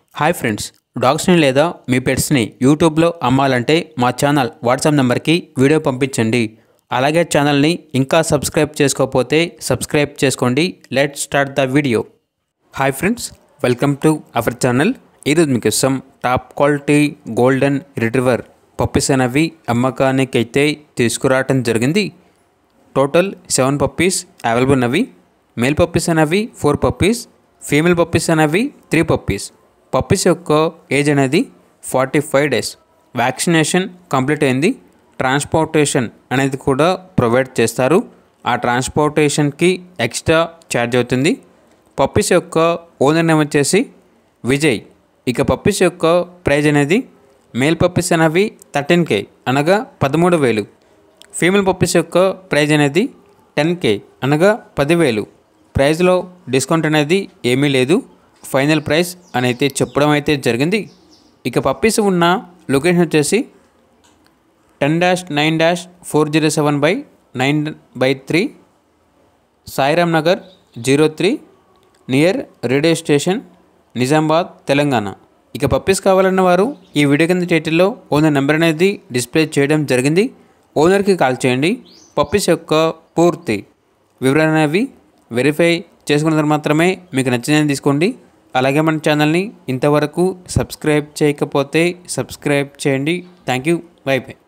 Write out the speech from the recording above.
hi friends డాగ్స్ని లేదా మీ పెట్స్ని యూట్యూబ్లో అమ్మాలంటే మా ఛానల్ వాట్సాప్ నెంబర్కి వీడియో పంపించండి అలాగే ఛానల్ని ఇంకా సబ్స్క్రైబ్ చేసుకోకపోతే సబ్స్క్రైబ్ చేసుకోండి let start the video hi friends welcome to our channel ఈరోజు మీకు ఇష్టం top quality golden retriever puppies అనేవి అమ్మకానికి అయితే తీసుకురావటం జరిగింది టోటల్ సెవెన్ పప్పీస్ అవైలబుల్ ఉన్నవి మేల్ పప్పీస్ అనేవి ఫోర్ పప్పీస్ ఫీమేల్ పప్పీస్ అనేవి త్రీ పప్పీస్ పప్పీస్ యొక్క ఏజ్ అనేది forty five days vaccination complete అయింది ట్రాన్స్పోర్టేషన్ అనేది కూడా ప్రొవైడ్ చేస్తారు ఆ ట్రాన్స్పోర్టేషన్కి ఎక్స్ట్రా ఛార్జ్ అవుతుంది పప్పీస్ యొక్క ఓనర్ నేమ్ వచ్చేసి విజయ్ ఇక పప్పీస్ యొక్క ప్రైజ్ అనేది మేల్ పప్పీస్ అనేవి థర్టీన్ కే అనగా పదమూడు వేలు ఫీమేల్ పప్పీస్ యొక్క ప్రైజ్ అనేది టెన్ కే అనగా పదివేలు ప్రైజ్లో డిస్కౌంట్ అనేది ఏమీ లేదు ఫైనల్ ప్రైస్ అని అయితే చెప్పడం అయితే జరిగింది ఇక పప్పీస్ ఉన్న లొకేషన్ వచ్చేసి ten dash nine dash four zero seven by nine by three Sairam Nagar zero three near radio station Nizamabad Telangana ఇక పప్పీస్ కావాలన్న వారు ఈ వీడియో కింద టైటిల్లో ఓనర్ నెంబర్ అనేది డిస్ప్లే చేయడం జరిగింది ఓనర్కి కాల్ చేయండి పప్పీస్ యొక్క పూర్తి వివరణ అనేవి వెరిఫై చేసుకున్న తర్వాత మాత్రమే మీకు నచ్చిందని తీసుకోండి అలాగే మన ఛానల్ని ఇంతవరకు సబ్స్క్రైబ్ చేయకపోతే సబ్స్క్రైబ్ చేయండి థ్యాంక్ యూ బై బై